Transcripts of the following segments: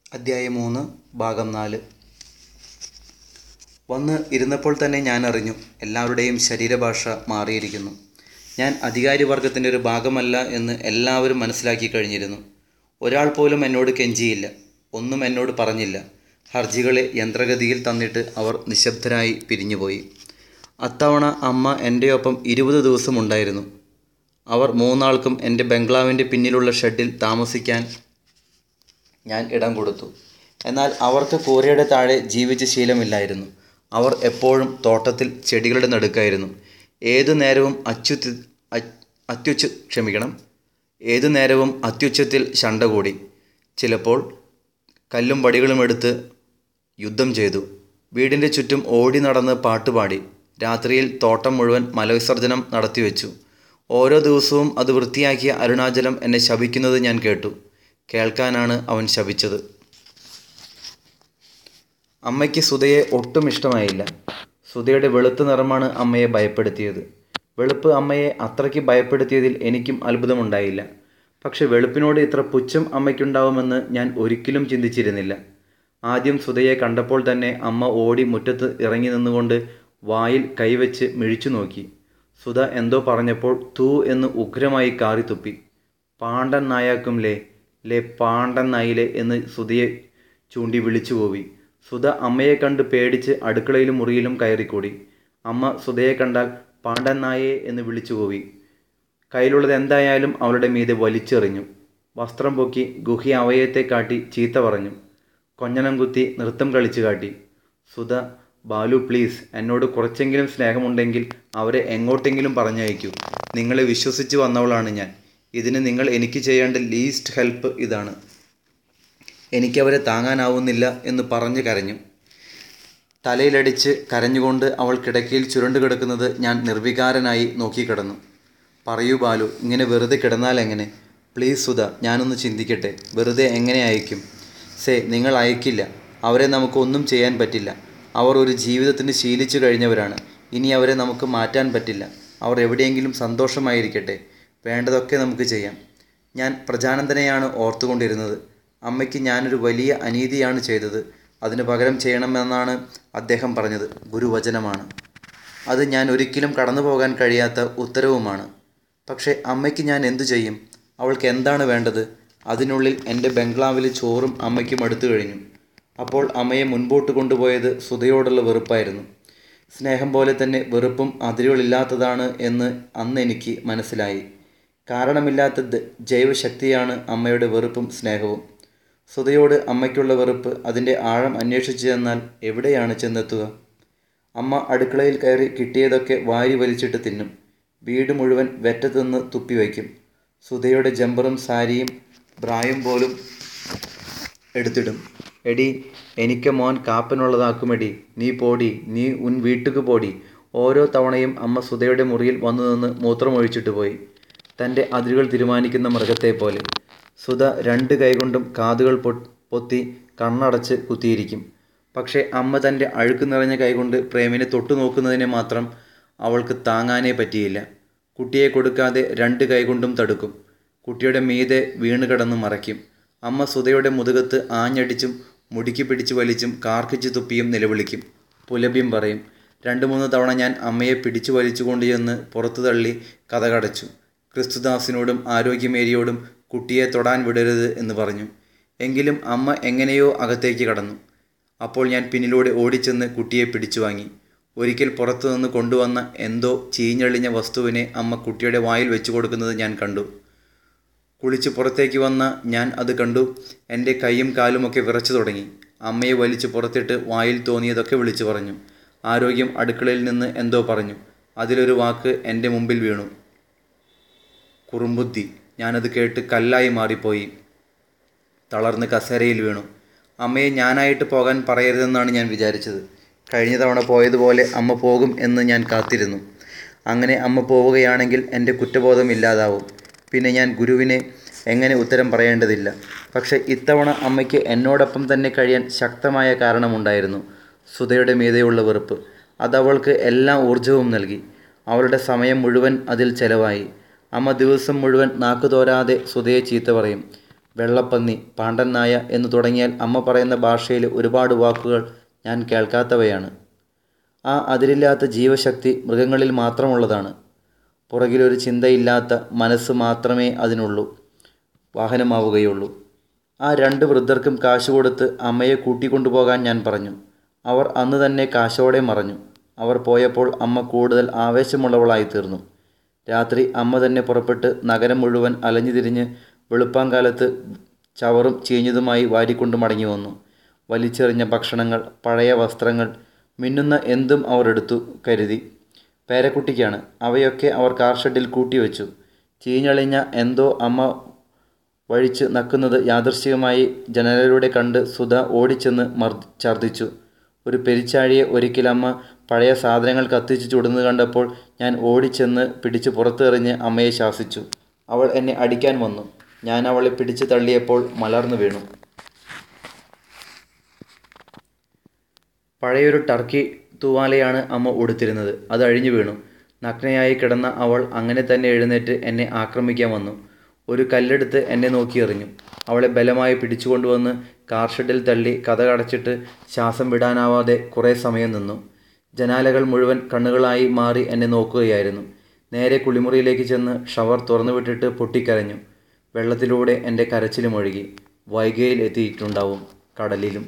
അദ്ധ്യായം മൂന്ന് ഭാഗം നാല് വന്ന് ഇരുന്നപ്പോൾ തന്നെ ഞാൻ അറിഞ്ഞു എല്ലാവരുടെയും ശരീരഭാഷ മാറിയിരിക്കുന്നു ഞാൻ അധികാരിവർഗത്തിൻ്റെ ഒരു ഭാഗമല്ല എന്ന് എല്ലാവരും മനസ്സിലാക്കി കഴിഞ്ഞിരുന്നു ഒരാൾ പോലും എന്നോട് കെഞ്ചിയില്ല ഒന്നും എന്നോട് പറഞ്ഞില്ല ഹർജികളെ യന്ത്രഗതിയിൽ തന്നിട്ട് അവർ നിശബ്ദരായി പിരിഞ്ഞുപോയി അത്തവണ അമ്മ എൻ്റെ ഒപ്പം ഇരുപത് ദിവസം ഉണ്ടായിരുന്നു അവർ മൂന്നാൾക്കും എൻ്റെ ബംഗ്ലാവിൻ്റെ പിന്നിലുള്ള ഷെഡിൽ താമസിക്കാൻ ഞാൻ ഇടം കൊടുത്തു എന്നാൽ അവർക്ക് കൂരയുടെ താഴെ ജീവിച്ച ശീലമില്ലായിരുന്നു അവർ എപ്പോഴും തോട്ടത്തിൽ ചെടികളുടെ നടുക്കായിരുന്നു ഏതു നേരവും അച്യുത്തി അ- അത്യുച്ച ക്ഷമിക്കണം ഏതു നേരവും അത്യുച്ചത്തിൽ ശണ്ട കൂടി ചിലപ്പോൾ കല്ലും വടികളും എടുത്ത് യുദ്ധം ചെയ്തു വീടിൻ്റെ ചുറ്റും ഓടി നടന്ന് പാട്ടുപാടി രാത്രിയിൽ തോട്ടം മുഴുവൻ മലവിസർജനം നടത്തിവെച്ചു ഓരോ ദിവസവും അത് വൃത്തിയാക്കിയ അരുണാചലം എന്നെ ശപിക്കുന്നത് ഞാൻ കേട്ടു കേൾക്കാനാണ് അവൻ ശപിച്ചത് അമ്മയ്ക്ക് സുധയെ ഒട്ടും ഇഷ്ടമായില്ല സുധയുടെ വെളുത്ത നിറമാണ് അമ്മയെ ഭയപ്പെടുത്തിയത് വെളുപ്പ് അമ്മയെ അത്രയ്ക്ക് ഭയപ്പെടുത്തിയതിൽ എനിക്കും അത്ഭുതമുണ്ടായില്ല പക്ഷെ വെളുപ്പിനോട് ഇത്ര പുച്ഛം അമ്മയ്ക്കുണ്ടാവുമെന്ന് ഞാൻ ഒരിക്കലും ചിന്തിച്ചിരുന്നില്ല ആദ്യം സുധയെ കണ്ടപ്പോൾ തന്നെ അമ്മ ഓടി മുറ്റത്ത് ഇറങ്ങി നിന്നുകൊണ്ട് വായിൽ കൈവച്ച് മിഴിച്ചു നോക്കി സുധ എന്തോ പറഞ്ഞപ്പോൾ തൂ എന്ന് ഉഗ്രമായി കാറി തുപ്പി പാണ്ടൻ നായാക്കും ലേ ലേ പാണ്ടൻ നായിലെ എന്ന് സുധയെ ചൂണ്ടി വിളിച്ചു പോയി സുധ അമ്മയെ കണ്ട് പേടിച്ച് അടുക്കളയിലും മുറിയിലും കയറിക്കൂടി അമ്മ സുധയെ കണ്ടാൽ പാണ്ടൻ നായേ എന്ന് വിളിച്ചു പോയി കയ്യിലുള്ളത് എന്തായാലും അവളുടെ മീതെ വലിച്ചെറിഞ്ഞു വസ്ത്രം പൊക്കി ഗുഹി അവയത്തെ കാട്ടി ചീത്ത പറഞ്ഞു കൊഞ്ഞനം കുത്തി നൃത്തം കളിച്ചു കാട്ടി സുധ ബാലു പ്ലീസ് എന്നോട് കുറച്ചെങ്കിലും സ്നേഹമുണ്ടെങ്കിൽ അവരെ എങ്ങോട്ടെങ്കിലും പറഞ്ഞയക്കൂ നിങ്ങളെ വിശ്വസിച്ച് വന്നവളാണ് ഞാൻ ഇതിന് നിങ്ങൾ എനിക്ക് ചെയ്യേണ്ട ലീസ്റ്റ് ഹെൽപ്പ് ഇതാണ് എനിക്കവരെ താങ്ങാനാവുന്നില്ല എന്ന് പറഞ്ഞു കരഞ്ഞു തലയിലടിച്ച് കരഞ്ഞുകൊണ്ട് അവൾ കിടക്കയിൽ ചുരുണ്ടു കിടക്കുന്നത് ഞാൻ നിർവികാരനായി നോക്കിക്കിടന്നു പറയൂ ബാലു ഇങ്ങനെ വെറുതെ കിടന്നാൽ എങ്ങനെ പ്ലീസ് സുധ ഞാനൊന്ന് ചിന്തിക്കട്ടെ വെറുതെ എങ്ങനെ അയക്കും സേ നിങ്ങൾ അയക്കില്ല അവരെ നമുക്കൊന്നും ചെയ്യാൻ പറ്റില്ല അവർ ഒരു ജീവിതത്തിന് ശീലിച്ചു കഴിഞ്ഞവരാണ് ഇനി അവരെ നമുക്ക് മാറ്റാൻ പറ്റില്ല അവർ എവിടെയെങ്കിലും സന്തോഷമായിരിക്കട്ടെ വേണ്ടതൊക്കെ നമുക്ക് ചെയ്യാം ഞാൻ പ്രജാനന്ദനെയാണ് ഓർത്തുകൊണ്ടിരുന്നത് അമ്മയ്ക്ക് ഞാനൊരു വലിയ അനീതിയാണ് ചെയ്തത് അതിന് പകരം ചെയ്യണമെന്നാണ് അദ്ദേഹം പറഞ്ഞത് ഗുരുവചനമാണ് അത് ഞാൻ ഒരിക്കലും കടന്നു പോകാൻ കഴിയാത്ത ഉത്തരവുമാണ് പക്ഷേ അമ്മയ്ക്ക് ഞാൻ എന്തു ചെയ്യും അവൾക്ക് എന്താണ് വേണ്ടത് അതിനുള്ളിൽ എൻ്റെ ബംഗ്ലാവിൽ ചോറും അമ്മയ്ക്കും അടുത്തു കഴിഞ്ഞു അപ്പോൾ അമ്മയെ മുൻപോട്ട് കൊണ്ടുപോയത് സുധയോടുള്ള വെറുപ്പായിരുന്നു സ്നേഹം പോലെ തന്നെ വെറുപ്പും അതിരുകളില്ലാത്തതാണ് എന്ന് അന്ന് എനിക്ക് മനസ്സിലായി കാരണമില്ലാത്ത ദ- ജൈവശക്തിയാണ് അമ്മയുടെ വെറുപ്പും സ്നേഹവും സുധയോട് അമ്മയ്ക്കുള്ള വെറുപ്പ് അതിൻ്റെ ആഴം അന്വേഷിച്ചു ചെന്നാൽ എവിടെയാണ് ചെന്നെത്തുക അമ്മ അടുക്കളയിൽ കയറി കിട്ടിയതൊക്കെ വാരി വലിച്ചിട്ട് തിന്നും വീട് മുഴുവൻ വെറ്റ തിന്ന് തുപ്പി വയ്ക്കും സുധയുടെ ജമ്പറും സാരിയും ബ്രായും പോലും എടുത്തിടും എടി എനിക്ക് മോൻ കാപ്പനുള്ളതാക്കുമെടി നീ പോടി നീ ഉൻ വീട്ടുക്ക് പോടി ഓരോ തവണയും അമ്മ സുധയുടെ മുറിയിൽ വന്നു നിന്ന് മൂത്രമൊഴിച്ചിട്ട് പോയി തൻ്റെ അതിരുകൾ തീരുമാനിക്കുന്ന മൃഗത്തെ പോലെ സുധ രണ്ട് കൈകൊണ്ടും കാതുകൾ പൊ- പൊത്തി കണ്ണടച്ച് കുത്തിയിരിക്കും പക്ഷേ അമ്മ തൻ്റെ അഴുക്ക് നിറഞ്ഞ കൈകൊണ്ട് പ്രേമിനെ തൊട്ടു നോക്കുന്നതിനെ മാത്രം അവൾക്ക് താങ്ങാനേ പറ്റിയില്ല കുട്ടിയെ കൊടുക്കാതെ രണ്ട് കൈകൊണ്ടും തടുക്കും കുട്ടിയുടെ മീതെ വീണ് കിടന്ന് മറയ്ക്കും അമ്മ സുധയുടെ മുതുകത്ത് ആഞ്ഞടിച്ചും മുടുക്കി പിടിച്ച് വലിച്ചും കാർക്കിച്ച് തുപ്പിയും നിലവിളിക്കും പുലഭ്യം പറയും രണ്ട് മൂന്ന് തവണ ഞാൻ അമ്മയെ പിടിച്ചു വലിച്ചുകൊണ്ട് ചെന്ന് പുറത്തു തള്ളി കഥകടച്ചു ക്രിസ്തുദാസിനോടും ആരോഗ്യമേരിയോടും കുട്ടിയെ തൊടാൻ വിടരുത് എന്ന് പറഞ്ഞു എങ്കിലും അമ്മ എങ്ങനെയോ അകത്തേക്ക് കടന്നു അപ്പോൾ ഞാൻ പിന്നിലൂടെ ഓടിച്ചെന്ന് കുട്ടിയെ പിടിച്ചു വാങ്ങി ഒരിക്കൽ പുറത്തു നിന്ന് കൊണ്ടുവന്ന എന്തോ ചീഞ്ഞളിഞ്ഞ വസ്തുവിനെ അമ്മ കുട്ടിയുടെ വായിൽ വെച്ചു കൊടുക്കുന്നത് ഞാൻ കണ്ടു കുളിച്ച് പുറത്തേക്ക് വന്ന ഞാൻ അത് കണ്ടു എൻ്റെ കൈയും കാലുമൊക്കെ വിറച്ചു തുടങ്ങി അമ്മയെ വലിച്ച് പുറത്തിട്ട് വായിൽ തോന്നിയതൊക്കെ വിളിച്ചു പറഞ്ഞു ആരോഗ്യം അടുക്കളയിൽ നിന്ന് എന്തോ പറഞ്ഞു അതിലൊരു വാക്ക് എൻ്റെ മുമ്പിൽ വീണു കുറുമ്പുദ്ധി ഞാനത് കേട്ട് കല്ലായി മാറിപ്പോയി തളർന്ന് കസേരയിൽ വീണു അമ്മയെ ഞാനായിട്ട് പോകാൻ പറയരുതെന്നാണ് ഞാൻ വിചാരിച്ചത് കഴിഞ്ഞ തവണ പോയതുപോലെ അമ്മ പോകും എന്ന് ഞാൻ കാത്തിരുന്നു അങ്ങനെ അമ്മ പോവുകയാണെങ്കിൽ എൻ്റെ കുറ്റബോധം ഇല്ലാതാവും പിന്നെ ഞാൻ ഗുരുവിനെ എങ്ങനെ ഉത്തരം പറയേണ്ടതില്ല പക്ഷേ ഇത്തവണ അമ്മയ്ക്ക് എന്നോടൊപ്പം തന്നെ കഴിയാൻ ശക്തമായ കാരണമുണ്ടായിരുന്നു സുധയുടെ മീതെയുള്ള വെറുപ്പ് അതവൾക്ക് എല്ലാ ഊർജവും നൽകി അവളുടെ സമയം മുഴുവൻ അതിൽ ചെലവായി അമ്മ ദിവസം മുഴുവൻ നാക്കുതോരാതെ സുധയെ ചീത്ത പറയും വെള്ളപ്പന്നി പാണ്ടൻ നായ എന്ന് തുടങ്ങിയാൽ അമ്മ പറയുന്ന ഭാഷയിൽ ഒരുപാട് വാക്കുകൾ ഞാൻ കേൾക്കാത്തവയാണ് ആ അതിരില്ലാത്ത ജീവശക്തി മൃഗങ്ങളിൽ മാത്രമുള്ളതാണ് പുറകിലൊരു ചിന്തയില്ലാത്ത മനസ്സ് മാത്രമേ അതിനുള്ളൂ വാഹനമാവുകയുള്ളൂ ആ രണ്ട് വൃദ്ധർക്കും കാശ് കൊടുത്ത് അമ്മയെ കൂട്ടിക്കൊണ്ടുപോകാൻ ഞാൻ പറഞ്ഞു അവർ അന്ന് തന്നെ കാശോടെ മറഞ്ഞു അവർ പോയപ്പോൾ അമ്മ കൂടുതൽ ആവേശമുള്ളവളായി തീർന്നു രാത്രി അമ്മ തന്നെ പുറപ്പെട്ട് നഗരം മുഴുവൻ അലഞ്ഞു തിരിഞ്ഞ് വെളുപ്പാങ്കാലത്ത് ചവറും ചീഞ്ഞതുമായി വാരിക്കൊണ്ട് മടങ്ങി വന്നു വലിച്ചെറിഞ്ഞ ഭക്ഷണങ്ങൾ പഴയ വസ്ത്രങ്ങൾ മിന്നുന്ന എന്തും അവർ എടുത്തു കരുതി പേരക്കുട്ടിക്കാണ് അവയൊക്കെ അവർ കാർ ഷെഡിൽ കൂട്ടിവെച്ചു ചീഞ്ഞളിഞ്ഞ എന്തോ അമ്മ വഴിച്ച് നക്കുന്നത് യാദൃശ്ചികമായി ജനലിലൂടെ കണ്ട് സുധ ഓടിച്ചെന്ന് മർ ഛർദ്ദിച്ചു ഒരു പെരിച്ചാഴിയെ ഒരിക്കലമ്മ പഴയ സാധനങ്ങൾ കത്തിച്ച് ചുടുന്നത് കണ്ടപ്പോൾ ഞാൻ ഓടിച്ചെന്ന് പിടിച്ച് പുറത്തെറിഞ്ഞ് അമ്മയെ ശാസിച്ചു അവൾ എന്നെ അടിക്കാൻ വന്നു ഞാൻ അവളെ പിടിച്ചു തള്ളിയപ്പോൾ മലർന്നു വീണു പഴയൊരു ടർക്കി തൂവാലയാണ് അമ്മ ഉടുത്തിരുന്നത് അത് അഴിഞ്ഞു വീണു നഗ്നയായി കിടന്ന അവൾ അങ്ങനെ തന്നെ എഴുന്നേറ്റ് എന്നെ ആക്രമിക്കാൻ വന്നു ഒരു കല്ലെടുത്ത് എന്നെ നോക്കി എറിഞ്ഞു അവളെ ബലമായി പിടിച്ചുകൊണ്ടുവന്ന് കാർ ഷെഡിൽ തള്ളി കഥ അടച്ചിട്ട് ശ്വാസം വിടാനാവാതെ കുറേ സമയം നിന്നു ജനാലകൾ മുഴുവൻ കണ്ണുകളായി മാറി എന്നെ നോക്കുകയായിരുന്നു നേരെ കുളിമുറിയിലേക്ക് ചെന്ന് ഷവർ തുറന്നു വിട്ടിട്ട് പൊട്ടിക്കരഞ്ഞു വെള്ളത്തിലൂടെ എൻ്റെ കരച്ചിലും ഒഴുകി വൈകയിൽ എത്തിയിട്ടുണ്ടാവും കടലിലും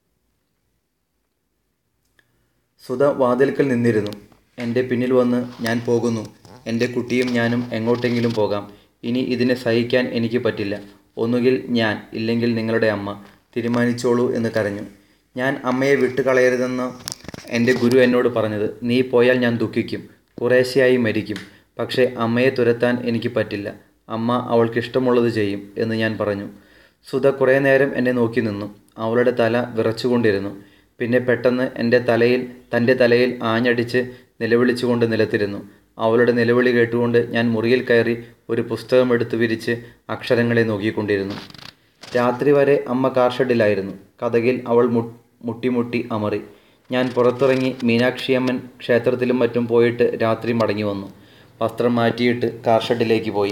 സുധ വാതിൽക്കൽ നിന്നിരുന്നു എൻ്റെ പിന്നിൽ വന്ന് ഞാൻ പോകുന്നു എൻ്റെ കുട്ടിയും ഞാനും എങ്ങോട്ടെങ്കിലും പോകാം ഇനി ഇതിനെ സഹിക്കാൻ എനിക്ക് പറ്റില്ല ഒന്നുകിൽ ഞാൻ ഇല്ലെങ്കിൽ നിങ്ങളുടെ അമ്മ തീരുമാനിച്ചോളൂ എന്ന് കരഞ്ഞു ഞാൻ അമ്മയെ വിട്ടുകളയരുതെന്ന് എൻ്റെ ഗുരു എന്നോട് പറഞ്ഞത് നീ പോയാൽ ഞാൻ ദുഃഖിക്കും കുറേശ്ശെയായി മരിക്കും പക്ഷേ അമ്മയെ തുരത്താൻ എനിക്ക് പറ്റില്ല അമ്മ അവൾക്ക് ഇഷ്ടമുള്ളത് ചെയ്യും എന്ന് ഞാൻ പറഞ്ഞു സുധ കുറേ നേരം എന്നെ നോക്കി നിന്നു അവളുടെ തല വിറച്ചുകൊണ്ടിരുന്നു പിന്നെ പെട്ടെന്ന് എൻ്റെ തലയിൽ തൻ്റെ തലയിൽ ആഞ്ഞടിച്ച് നിലവിളിച്ചുകൊണ്ട് നിലത്തിരുന്നു അവളുടെ നിലവിളി കേട്ടുകൊണ്ട് ഞാൻ മുറിയിൽ കയറി ഒരു പുസ്തകം എടുത്ത് വിരിച്ച് അക്ഷരങ്ങളെ നോക്കിക്കൊണ്ടിരുന്നു രാത്രി വരെ അമ്മ കാർ ഷെഡിലായിരുന്നു കഥകിൽ അവൾ മു മുട്ടിമുട്ടി അമറി ഞാൻ പുറത്തിറങ്ങി മീനാക്ഷിയമ്മൻ ക്ഷേത്രത്തിലും മറ്റും പോയിട്ട് രാത്രി മടങ്ങി വന്നു വസ്ത്രം മാറ്റിയിട്ട് കാർ ഷെഡിലേക്ക് പോയി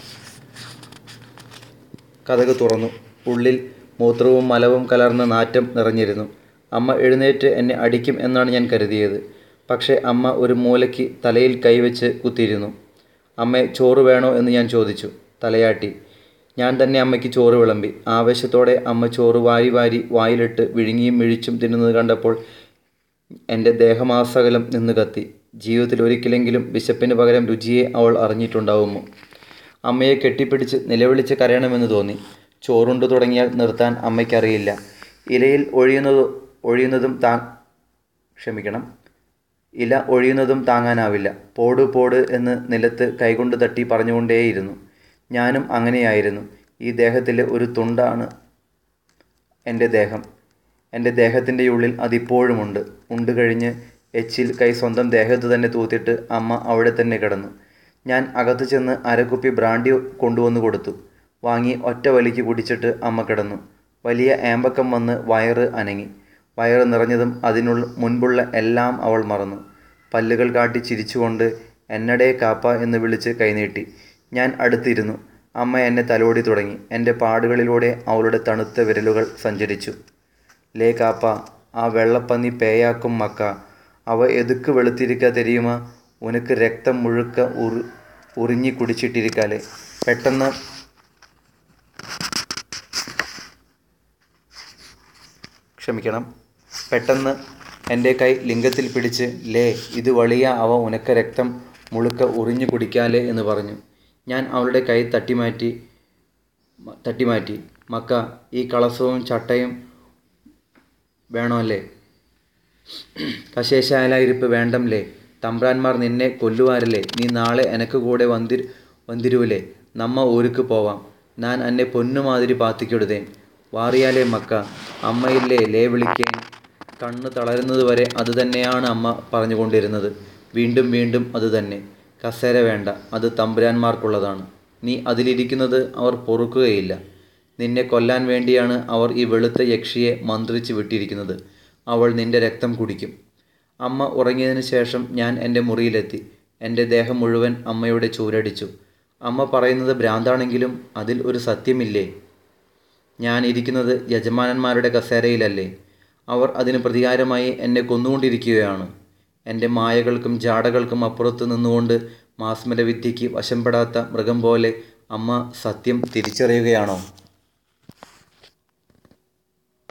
കഥക് തുറന്നു ഉള്ളിൽ മൂത്രവും മലവും കലർന്ന നാറ്റം നിറഞ്ഞിരുന്നു അമ്മ എഴുന്നേറ്റ് എന്നെ അടിക്കും എന്നാണ് ഞാൻ കരുതിയത് പക്ഷേ അമ്മ ഒരു മൂലയ്ക്ക് തലയിൽ കൈവച്ച് കുത്തിയിരുന്നു അമ്മേ ചോറ് വേണോ എന്ന് ഞാൻ ചോദിച്ചു തലയാട്ടി ഞാൻ തന്നെ അമ്മയ്ക്ക് ചോറ് വിളമ്പി ആവേശത്തോടെ അമ്മ ചോറ് വാരി വാരി വായിലിട്ട് വിഴുങ്ങിയും മിഴിച്ചും തിന്നുന്നത് കണ്ടപ്പോൾ എൻ്റെ ദേഹമാസകലം നിന്ന് കത്തി ജീവിതത്തിൽ ഒരിക്കലെങ്കിലും വിശപ്പിന് പകരം രുചിയെ അവൾ അറിഞ്ഞിട്ടുണ്ടാവുമോ അമ്മയെ കെട്ടിപ്പിടിച്ച് നിലവിളിച്ച് കരയണമെന്ന് തോന്നി ചോറുണ്ടു തുടങ്ങിയാൽ നിർത്താൻ അമ്മയ്ക്കറിയില്ല ഇലയിൽ ഒഴിയുന്നത് ഒഴിയുന്നതും താ ക്ഷമിക്കണം ഇല ഒഴിയുന്നതും താങ്ങാനാവില്ല പോട് പോട് എന്ന് നിലത്ത് കൈകൊണ്ട് തട്ടി പറഞ്ഞുകൊണ്ടേയിരുന്നു ഞാനും അങ്ങനെയായിരുന്നു ഈ ദേഹത്തിലെ ഒരു തുണ്ടാണ് എൻ്റെ ദേഹം എൻ്റെ ദേഹത്തിൻ്റെ ഉള്ളിൽ അതിപ്പോഴുമുണ്ട് ഉണ്ട് കഴിഞ്ഞ് എച്ചിൽ കൈ സ്വന്തം ദേഹത്ത് തന്നെ തൂത്തിട്ട് അമ്മ അവിടെ തന്നെ കിടന്നു ഞാൻ അകത്ത് ചെന്ന് അരക്കുപ്പി ബ്രാൻഡി കൊണ്ടുവന്ന് കൊടുത്തു വാങ്ങി ഒറ്റ വലിക്ക് കുടിച്ചിട്ട് അമ്മ കിടന്നു വലിയ ഏമ്പക്കം വന്ന് വയറ് അനങ്ങി വയറ് നിറഞ്ഞതും അതിനുള്ള മുൻപുള്ള എല്ലാം അവൾ മറന്നു പല്ലുകൾ കാട്ടി ചിരിച്ചുകൊണ്ട് എന്നടേ കാപ്പ എന്ന് വിളിച്ച് കൈനീട്ടി ഞാൻ അടുത്തിരുന്നു അമ്മ എന്നെ തലോടി തുടങ്ങി എൻ്റെ പാടുകളിലൂടെ അവളുടെ തണുത്ത വിരലുകൾ സഞ്ചരിച്ചു ലേ കാപ്പ ആ വെള്ളപ്പന്നി പേയാക്കും മക്ക അവ എതുക്ക് വെളുത്തിരിക്ക തെരിയുമ ഉനക്ക് രക്തം മുഴുക്ക ഉറി ഉറിഞ്ഞി കുടിച്ചിട്ടിരിക്കാലേ പെട്ടെന്ന് ക്ഷമിക്കണം പെട്ടെന്ന് എൻ്റെ കൈ ലിംഗത്തിൽ പിടിച്ച് ലേ ഇത് വളിയ അവ ഉനക്ക രക്തം മുഴുക്ക ഉറിഞ്ഞു കുടിക്കാലേ എന്ന് പറഞ്ഞു ഞാൻ അവളുടെ കൈ തട്ടിമാറ്റി തട്ടിമാറ്റി മക്ക ഈ കളസവും ചട്ടയും വേണമല്ലേ കശേശാലായിരിപ്പ് വേണ്ടംലേ തമ്പ്രാന്മാർ നിന്നെ കൊല്ലുവാരല്ലേ നീ നാളെ എനക്ക് കൂടെ വന്തിരു വന്തിരുവില്ലേ നമ്മ ഊരുക്ക് പോവാം ഞാൻ എന്നെ പൊന്നുമാതിരി പാത്തിക്കൊടുതേൻ വാറിയാലേ മക്ക അമ്മയില്ലേ ലേ വിളിക്കേൻ കണ്ണ് തളരുന്നത് വരെ അതുതന്നെയാണ് അമ്മ പറഞ്ഞുകൊണ്ടിരുന്നത് വീണ്ടും വീണ്ടും അതുതന്നെ കസേര വേണ്ട അത് തമ്പുരാന്മാർക്കുള്ളതാണ് നീ അതിലിരിക്കുന്നത് അവർ പൊറുക്കുകയില്ല നിന്നെ കൊല്ലാൻ വേണ്ടിയാണ് അവർ ഈ വെളുത്ത യക്ഷിയെ മന്ത്രിച്ച് വിട്ടിരിക്കുന്നത് അവൾ നിന്റെ രക്തം കുടിക്കും അമ്മ ഉറങ്ങിയതിന് ശേഷം ഞാൻ എൻ്റെ മുറിയിലെത്തി എൻ്റെ ദേഹം മുഴുവൻ അമ്മയുടെ ചൂരടിച്ചു അമ്മ പറയുന്നത് ഭ്രാന്താണെങ്കിലും അതിൽ ഒരു സത്യമില്ലേ ഞാൻ ഇരിക്കുന്നത് യജമാനന്മാരുടെ കസേരയിലല്ലേ അവർ അതിന് പ്രതികാരമായി എന്നെ കൊന്നുകൊണ്ടിരിക്കുകയാണ് എൻ്റെ മായകൾക്കും ജാടകൾക്കും അപ്പുറത്ത് നിന്നുകൊണ്ട് മാസ്മരവിദ്യയ്ക്ക് വശംപ്പെടാത്ത മൃഗം പോലെ അമ്മ സത്യം തിരിച്ചറിയുകയാണോ